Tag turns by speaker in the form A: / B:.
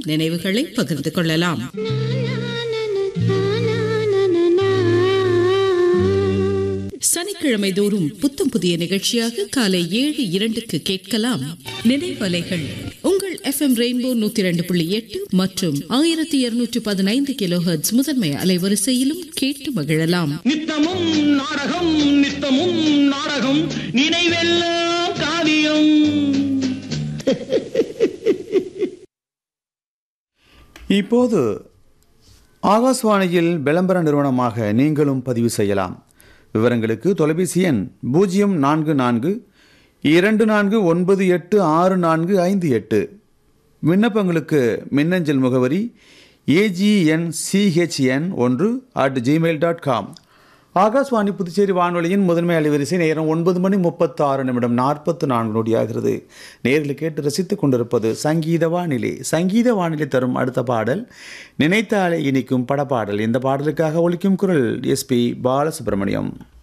A: நினைவுகளை பகிர்ந்து கொள்ளலாம் சனிக்கிழமை தோறும் புத்தம் புதிய நிகழ்ச்சியாக காலை ஏழு இரண்டுக்கு கேட்கலாம் நினைவலைகள் உங்கள் எஃப்எம் ரெயின்போ நூத்தி இரண்டு புள்ளி எட்டு மற்றும் ஆயிரத்தி இருநூற்றி பதினைந்து கிலோஹெர்ட்ஸ் முதன்மை அலைவரிசையிலும் கேட்டு மகிழலாம்
B: நித்தமும் நாடகம் நித்தமும் நாடகம் நினைவெல்லாம் காவியம்
C: இப்போது ஆகாஷ்வாணியில் விளம்பர நிறுவனமாக நீங்களும் பதிவு செய்யலாம் விவரங்களுக்கு தொலைபேசி எண் பூஜ்ஜியம் நான்கு நான்கு இரண்டு நான்கு ஒன்பது எட்டு ஆறு நான்கு ஐந்து எட்டு விண்ணப்பங்களுக்கு மின்னஞ்சல் முகவரி ஏஜிஎன் சிஹெச்என் ஒன்று at Gmail dot com Akashvani Puducherry வானொலியின் முதன்மை அலைவரிசை நேரம் ஒன்பது மணி முப்பத்தாறு நிமிடம் நாற்பத்து நான்கு நொடியாகிறது நேரில் கேட்டு ரசித்துக் கொண்டிருப்பது சங்கீத வானிலை சங்கீத வானிலை தரும் அடுத்த பாடல் நினைத்தாலே இனிக்கும் படப்பாடல் இந்த பாடலுக்காக ஒலிக்கும் குரல் எஸ்பி பாலசுப்ரமணியம்